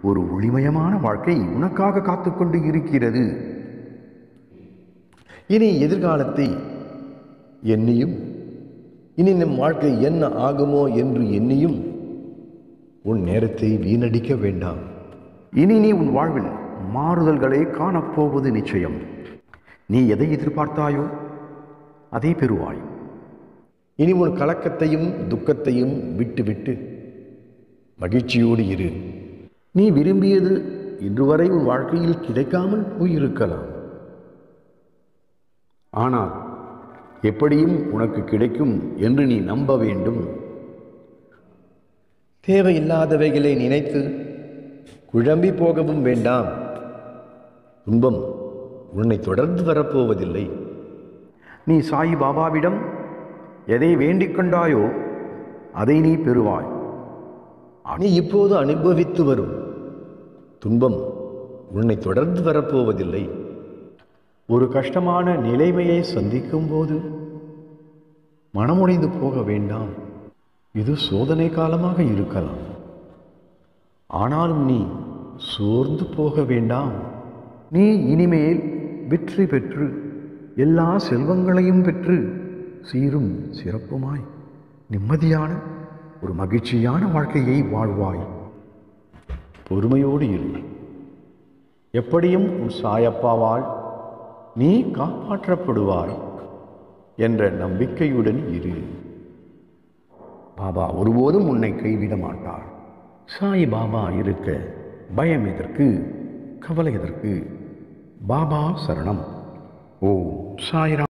ஒரு ஒளிமயமான வாழ்க்கை உனக்காக காத்துக்கொண்டு இருக்கிறது இனி எதிர்காலத்தை எண்ணியும் இனி நம் வாழ்க்கை என்ன ஆகுமோ என்று எண்ணியும் உன் நேரத்தை வீணடிக்க வேண்டாம் இனி நீ உன் வாழ்வில் மாறுதல்களை காணப்போவது நிச்சயம் நீ எதை எதிர்பார்த்தாயோ அதை பெறுவாய் இனி உன் கலக்கத்தையும் துக்கத்தையும் விட்டுவிட்டு மகிழ்ச்சியோடு இரு நீ விரும்பியது இன்று வரை உன் வாழ்க்கையில் கிடைக்காமல் போயிருக்கலாம் ஆனால் எப்படியும் உனக்கு கிடைக்கும் என்று நீ நம்ப வேண்டும் தேவையில்லாதவைகளை நினைத்து குழம்பி போகவும் வேண்டாம் துன்பம் உன்னை தொடர்ந்து வரப்போவதில்லை நீ சாய் பாபாவிடம் எதை வேண்டிக் கொண்டாயோ அதை நீ பெறுவாய் நீ இப்போது அனுபவித்து வரும் துன்பம் உன்னை தொடர்ந்து வரப்போவதில்லை ஒரு கஷ்டமான நிலைமையை சந்திக்கும் போது மனமுடைந்து போக வேண்டாம் இது சோதனை காலமாக இருக்கலாம் ஆனாலும் நீ சோர்ந்து போக வேண்டாம் நீ இனிமேல் வெற்றி பெற்று எல்லா செல்வங்களையும் பெற்று சீரும் சிறப்புமாய் நிம்மதியான ஒரு மகிழ்ச்சியான வாழ்க்கையை வாழ்வாய் பொறுமையோடு இரு எப்படியும் உன் சாயப்பாவால் நீ காப்பாற்றப்படுவாய் என்ற நம்பிக்கையுடன் இரு பாபா ஒருபோதும் உன்னை கைவிட மாட்டார் சாய் பாபா இருக்க பயம் எதற்கு கவலை எதற்கு பாபா சரணம் ஓ சாய்ராம்